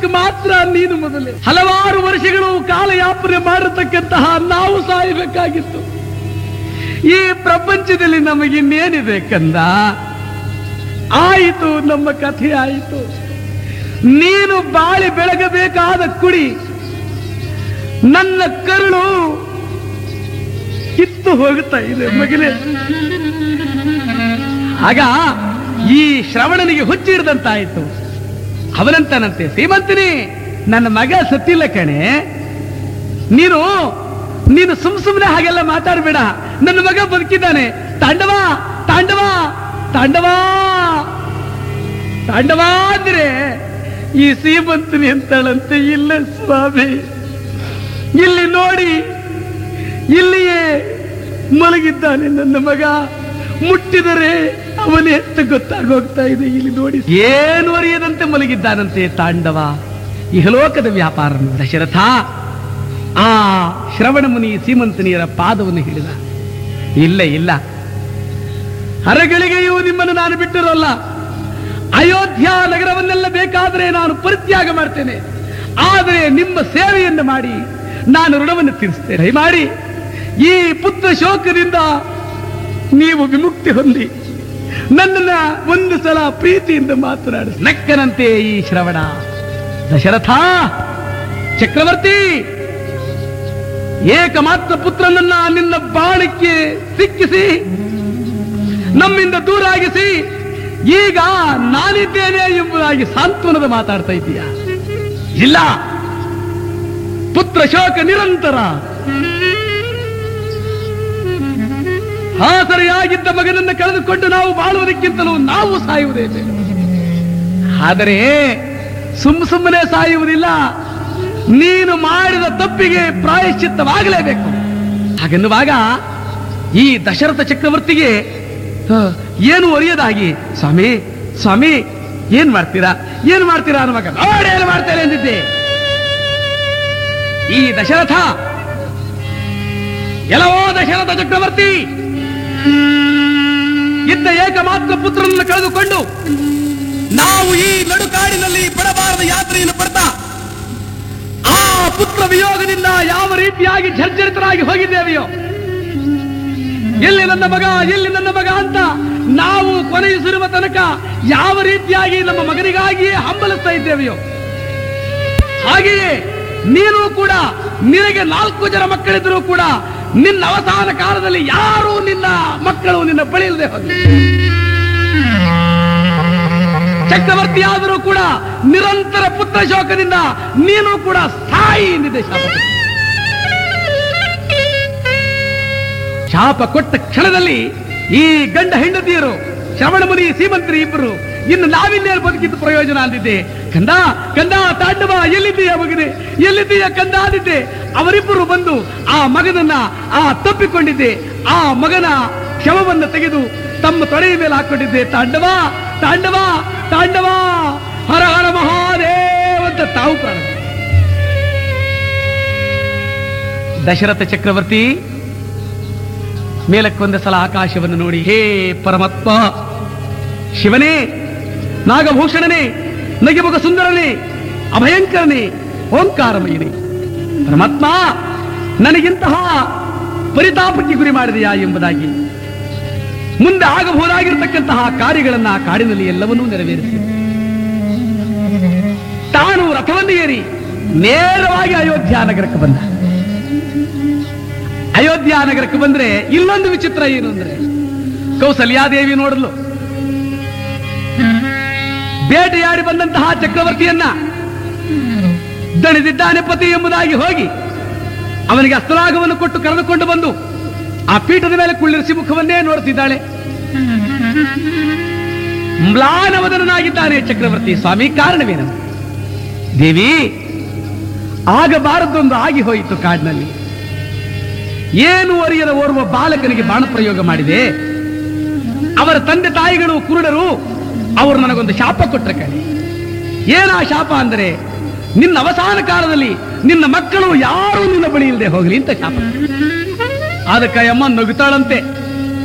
ಸಾಯುವುದಕ್ಕೆ ಮಾತ್ರ ನೀನು ಮೊದಲೇ ಹಲವಾರು ವರ್ಷಗಳು ಕಾಲಯಾಪನೆ ಮಾಡಿರತಕ್ಕಂತಹ ನಾವು ಸಾಯಬೇಕಾಗಿತ್ತು ಈ ಪ್ರಪಂಚದಲ್ಲಿ ನಮಗಿನ್ನೇನಿದೆ ಕಂದ ಆಯಿತು ನಮ್ಮ ಕಥೆ ಆಯಿತು ನೀನು ಬಾಳಿ ಬೆಳಗಬೇಕಾದ ಕುಡಿ ನನ್ನ ಕರುಳು ಕಿತ್ತು ಹೋಗುತ್ತಾ ಇದೆ ಮಗನೇ ಆಗ ಈ ಶ್ರವಣನಿಗೆ ಹುಚ್ಚಿಡ್ದಂತಾಯಿತು ಅವನಂತಾನಂತೆ ಶ್ರೀಮಂತಿನಿ ನನ್ನ ಮಗ ಸತ್ತಿಲ್ಲ ಕಣೆ ನೀನು ನೀನು ಸುಮ್ ಸುಮ್ಮನೆ ಹಾಗೆಲ್ಲ ಮಾತಾಡಬೇಡ ನನ್ನ ಮಗ ಬದುಕಿದ್ದಾನೆ ತಾಂಡವ ತಾಂಡವ ತಾಂಡವ ತಾಂಡವ ಅಂದ್ರೆ ಈ ಶ್ರೀಮಂತನಿ ಅಂತಾಳಂತೆ ಇಲ್ಲ ಸ್ವಾಮಿ ಇಲ್ಲಿ ನೋಡಿ ಇಲ್ಲಿಯೇ ಮಲಗಿದ್ದಾನೆ ನನ್ನ ಮಗ ಮುಟ್ಟಿದರೆ ಅವನೇ ಅಂತ ಗೊತ್ತಾಗೋಗ್ತಾ ಇದೆ ಇಲ್ಲಿ ನೋಡಿ ಏನು ಅರಿಯದಂತೆ ಮಲಗಿದ್ದಾನಂತೆ ತಾಂಡವ ಇಹಲೋಕದ ವ್ಯಾಪಾರ ದಶರಥ ಆ ಶ್ರವಣ ಮುನಿ ಸೀಮಂತನಿಯರ ಪಾದವನ್ನು ಹಿಡಿದ ಇಲ್ಲ ಇಲ್ಲ ಹರಗಳಿಗೆಯೂ ನಿಮ್ಮನ್ನು ನಾನು ಬಿಟ್ಟಿರೋಲ್ಲ ಅಯೋಧ್ಯ ನಗರವನ್ನೆಲ್ಲ ಬೇಕಾದರೆ ನಾನು ಪರಿತ್ಯಾಗ ಮಾಡ್ತೇನೆ ಆದರೆ ನಿಮ್ಮ ಸೇವೆಯನ್ನು ಮಾಡಿ ನಾನು ಋಣವನ್ನು ತೀರಿಸ್ತೇನೆ ಮಾಡಿ ಈ ಪುತ್ರ ಶೋಕದಿಂದ ನೀವು ವಿಮುಕ್ತಿ ಹೊಂದಿ ನನ್ನನ್ನ ಒಂದು ಸಲ ಪ್ರೀತಿಯಿಂದ ಮಾತನಾಡಿ ನಕ್ಕನಂತೆ ಈ ಶ್ರವಣ ದಶರಥ ಚಕ್ರವರ್ತಿ ಏಕಮಾತ್ರ ಪುತ್ರನನ್ನ ನಿನ್ನ ಬಾಣಕ್ಕೆ ಸಿಕ್ಕಿಸಿ ನಮ್ಮಿಂದ ದೂರ ಆಗಿಸಿ ಈಗ ನಾನಿದ್ದೇನೆ ಎಂಬುದಾಗಿ ಸಾಂತ್ವನದ ಮಾತಾಡ್ತಾ ಇದ್ದೀಯ ಇಲ್ಲ ಪುತ್ರ ಶೋಕ ನಿರಂತರ ಹಾಸರೆಯಾಗಿದ್ದ ಮಗನನ್ನು ಕಳೆದುಕೊಂಡು ನಾವು ಬಾಳುವುದಕ್ಕಿಂತಲೂ ನಾವು ಸಾಯುವುದೇ ಬೇಡ. ಆದರೆ ಸುಮ್ ಸುಮ್ಮನೆ ಸಾಯುವುದಿಲ್ಲ ನೀನು ಮಾಡಿದ ತಪ್ಪಿಗೆ ಪ್ರಾಯಶ್ಚಿತ್ತವಾಗಲೇಬೇಕು ಹಾಗೆನ್ನುವಾಗ ಈ ದಶರಥ ಚಕ್ರವರ್ತಿಗೆ ಹ, ಏನು ಒರಿಯದಾಗಿ ಸ್ವಾಮಿ ಸ್ವಾಮಿ ಏನ್ ಮಾಡ್ತೀರಾ ಏನ್ ಮಾಡ್ತೀರಾ ಅನ್ನುವಾಗ ನೋಡಿ ಏನು ಮಾಡ್ತೇನೆ ಎಂದಿದ್ದೆ ಈ ದಶರಥ ಎಲ್ಲವೋ ದಶರಥ ಚಕ್ರವರ್ತಿ ಇದ್ದ ಏಕಮಾತ್ರ ಪುತ್ರನನ್ನು ಕಳೆದುಕೊಂಡು ನಾವು ಈ ನಡುಕಾಡಿನಲ್ಲಿ ಪಡಬಾರದ ಯಾತ್ರೆಯನ್ನು ಪಡ್ತಾ ಆ ಪುತ್ರ ವಿಯೋಗದಿಂದ ಯಾವ ರೀತಿಯಾಗಿ ಜರ್ಜರಿತರಾಗಿ ಹೋಗಿದ್ದೇವೆಯೋ ಎಲ್ಲಿ ನನ್ನ ಮಗ ಎಲ್ಲಿ ನನ್ನ ಮಗ ಅಂತ ನಾವು ಕೊನೆಯಿಸಿರುವ ತನಕ ಯಾವ ರೀತಿಯಾಗಿ ನಮ್ಮ ಮಗನಿಗಾಗಿಯೇ ಹಂಬಲಿಸ್ತಾ ಇದ್ದೇವೆಯೋ ಹಾಗೆಯೇ ನೀನು ಕೂಡ ನಿನಗೆ ನಾಲ್ಕು ಜನ ಮಕ್ಕಳಿದ್ರೂ ಕೂಡ ನಿನ್ನ ಅವಸಾನ ಕಾಲದಲ್ಲಿ ಯಾರೂ ನಿನ್ನ ಮಕ್ಕಳು ನಿನ್ನ ಬಳಿ ಇಲ್ಲದೆ ಹೋಗಿ ಚಕ್ರವರ್ತಿ ಆದರೂ ಕೂಡ ನಿರಂತರ ಪುತ್ರ ಶೋಕದಿಂದ ನೀನು ಕೂಡ ಸಾಯಿ ಎಂದಿದೆ ಶಾಪ ಶಾಪ ಕೊಟ್ಟ ಕ್ಷಣದಲ್ಲಿ ಈ ಗಂಡ ಹೆಂಡತಿಯರು ಶ್ರವಣ ಮುನಿ ಸೀಮಂತರಿ ಇಬ್ಬರು ಇನ್ನು ನಾವಿನ್ನೇನು ಬದುಕಿದ್ದು ಪ್ರಯೋಜನ ಅಂದಿದ್ದೆ ಕಂದ ಕಂದ ತಾಂಡವ ಎಲ್ಲಿದ್ದೀಯ ಮಗನೇ ಎಲ್ಲಿದ್ದೀಯ ಕಂದ ಅಂದಿದ್ದೆ ಅವರಿಬ್ಬರು ಬಂದು ಆ ಮಗನನ್ನ ಆ ತಪ್ಪಿಕೊಂಡಿದ್ದೆ ಆ ಮಗನ ಶವವನ್ನು ತೆಗೆದು ತಮ್ಮ ತೊಡೆಯ ಮೇಲೆ ಹಾಕೊಂಡಿದ್ದೆ ತಾಂಡವ ತಾಂಡವ ತಾಂಡವ ಹರ ಹರ ಮಹಾದೇವ್ ಅಂತ ತಾವು ಪ್ರಾಣ ದಶರಥ ಚಕ್ರವರ್ತಿ ಮೇಲಕ್ಕೊಂದು ಸಲ ಆಕಾಶವನ್ನು ನೋಡಿ ಹೇ ಪರಮಾತ್ಮ ಶಿವನೇ ನಾಗಭೂಷಣನೇ ನಗೆಮುಗ ಸುಂದರನೇ ಅಭಯಂಕರನೇ ಓಂಕಾರಮಯನೇ ಪರಮಾತ್ಮ ನನಗಿಂತಹ ಪರಿತಾಪಕ್ಕೆ ಗುರಿ ಮಾಡಿದೆಯಾ ಎಂಬುದಾಗಿ ಮುಂದೆ ಆಗಬಹುದಾಗಿರತಕ್ಕಂತಹ ಕಾರ್ಯಗಳನ್ನ ಆ ಕಾಡಿನಲ್ಲಿ ಎಲ್ಲವನ್ನೂ ನೆರವೇರಿಸಿ ತಾನು ರಥವನ್ನು ಏರಿ ನೇರವಾಗಿ ಅಯೋಧ್ಯ ನಗರಕ್ಕೆ ಬಂದ ಅಯೋಧ್ಯ ನಗರಕ್ಕೆ ಬಂದ್ರೆ ಇಲ್ಲೊಂದು ವಿಚಿತ್ರ ಏನು ಅಂದ್ರೆ ಕೌಸಲ್ಯಾದೇವಿ ನೋಡಲು ಬೇಟೆಯಾಡಿ ಬಂದಂತಹ ಚಕ್ರವರ್ತಿಯನ್ನ ದಣಿದಿದ್ದಾನೆ ಪತಿ ಎಂಬುದಾಗಿ ಹೋಗಿ ಅವನಿಗೆ ಅಸ್ತ್ರಾಗವನ್ನು ಕೊಟ್ಟು ಕರೆದುಕೊಂಡು ಬಂದು ಆ ಪೀಠದ ಮೇಲೆ ಕುಳ್ಳಿರಿಸಿ ಮುಖವನ್ನೇ ನೋಡುತ್ತಿದ್ದಾಳೆ ಮ್ಲಾನವದನಾಗಿದ್ದಾನೆ ಚಕ್ರವರ್ತಿ ಸ್ವಾಮಿ ಕಾರಣವೇನು ದೇವಿ ಆಗಬಾರದೊಂದು ಆಗಿ ಹೋಯಿತು ಕಾಡಿನಲ್ಲಿ ಏನು ಅರಿಯದ ಓರ್ವ ಬಾಲಕನಿಗೆ ಬಾಣ ಪ್ರಯೋಗ ಮಾಡಿದೆ ಅವರ ತಂದೆ ತಾಯಿಗಳು ಕುರುಡರು ಅವರು ನನಗೊಂದು ಶಾಪ ಕೊಟ್ಟರೆ ಕಣೆ ಏನ ಶಾಪ ಅಂದರೆ ನಿನ್ನ ಅವಸಾನ ಕಾಲದಲ್ಲಿ ನಿನ್ನ ಮಕ್ಕಳು ಯಾರೂ ನಿನ್ನ ಬಳಿ ಇಲ್ಲದೆ ಹೋಗಲಿ ಅಂತ ಶಾಪ ಅದಕ್ಕೆ ಅಮ್ಮ ನಗುತ್ತಾಳಂತೆ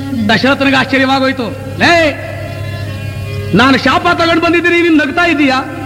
ದಶರಥನಿಗೆ ಆಶ್ಚರ್ಯವಾಗೋಯ್ತು ಲೇ ನಾನು ಶಾಪ ತಗೊಂಡು ಬಂದಿದ್ದೀನಿ ನೀನು ನಗ್ತಾ ಇದ್ದೀಯಾ